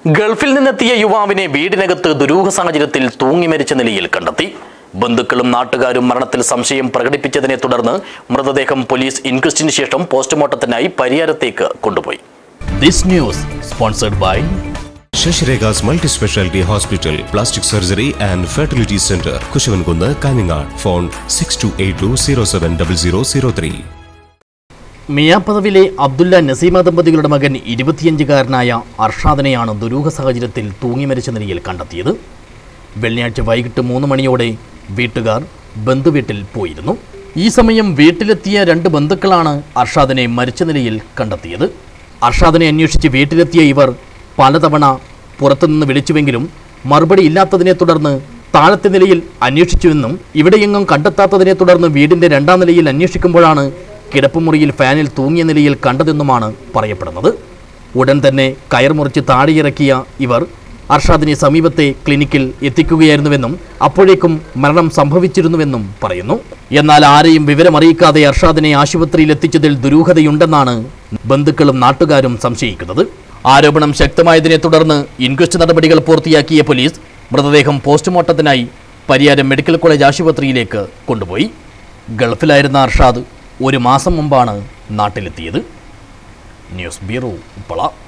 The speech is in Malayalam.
ഗൾഫിൽ നിന്നെത്തിയ യുവാവിനെ വീടിനകത്ത് ദുരൂഹ സാഹചര്യത്തിൽ തൂങ്ങി മരിച്ച നിലയിൽ കണ്ടെത്തി ബന്ധുക്കളും നാട്ടുകാരും മരണത്തിൽ സംശയം പ്രകടിപ്പിച്ചതിനെ തുടർന്ന് മൃതദേഹം പോലീസ് ഇൻക്വസ്റ്റിന് ശേഷം പോസ്റ്റ്മോർട്ടത്തിനായി പരിയാരത്തേക്ക് കൊണ്ടുപോയി this news sponsored by Sasirekha's multi speciality hospital plastic surgery and fertility centre Kusavankunnu Kanhangad phone six two eight two zero seven double zero zero three മിയാപ്പദവിലെ അബ്ദുല്ല നസീമ ദമ്പതികളുടെ മകൻ ഇരുപത്തിയഞ്ചുകാരനായ അർഷാദിനെയാണ് ദുരൂഹ സാഹചര്യത്തിൽ തൂങ്ങി മരിച്ച നിലയിൽ കണ്ടെത്തിയത് വെള്ളിയാഴ്ച വൈകിട്ട് മൂന്ന് മണിയോടെ വീട്ടുകാർ ബന്ധുവീട്ടിൽ പോയിരുന്നു ഈ സമയം വീട്ടിലെത്തിയ രണ്ട് ബന്ധുക്കളാണ് അർഷാദിനെ മരിച്ച നിലയിൽ കണ്ടെത്തിയത് അർഷാദിനെ അന്വേഷിച്ച് വീട്ടിലെത്തിയ ഇവർ പലതവണ പുറത്തുനിന്ന് വിളിച്ചുവെങ്കിലും മറുപടി ഇല്ലാത്തതിനെ തുടർന്ന് താഴത്തെ നിലയിൽ അന്വേഷിച്ചുവെന്നും ഇവിടെയെങ്ങും കണ്ടെത്താത്തതിനെ തുടർന്ന് വീടിന്റെ രണ്ടാം നിലയിൽ അന്വേഷിക്കുമ്പോഴാണ് കിടപ്പുമുറിയിൽ ഫാനിൽ തൂങ്ങിയ നിലയിൽ കണ്ടതെന്നുമാണ് പറയപ്പെടുന്നത് ഉടൻ തന്നെ കയർ മുറിച്ച് താഴെയിറക്കിയ ഇവർ അർഷാദിനെ സമീപത്തെ ക്ലിനിക്കിൽ എത്തിക്കുകയായിരുന്നുവെന്നും അപ്പോഴേക്കും മരണം സംഭവിച്ചിരുന്നുവെന്നും പറയുന്നു എന്നാൽ ആരെയും വിവരമറിയിക്കാതെ അർഷാദിനെ ആശുപത്രിയിൽ എത്തിച്ചതിൽ ദുരൂഹതയുണ്ടെന്നാണ് ബന്ധുക്കളും നാട്ടുകാരും സംശയിക്കുന്നത് ആരോപണം ശക്തമായതിനെ തുടർന്ന് ഇൻക്വസ്റ്റ് നടപടികൾ പൂർത്തിയാക്കിയ പോലീസ് മൃതദേഹം പോസ്റ്റ്മോർട്ടത്തിനായി പരിയാരം മെഡിക്കൽ കോളേജ് ആശുപത്രിയിലേക്ക് കൊണ്ടുപോയി ഗൾഫിലായിരുന്ന അർഷാദ് ഒരു മാസം മുമ്പാണ് നാട്ടിലെത്തിയത് ന്യൂസ് ബ്യൂറോ ഉപ്പള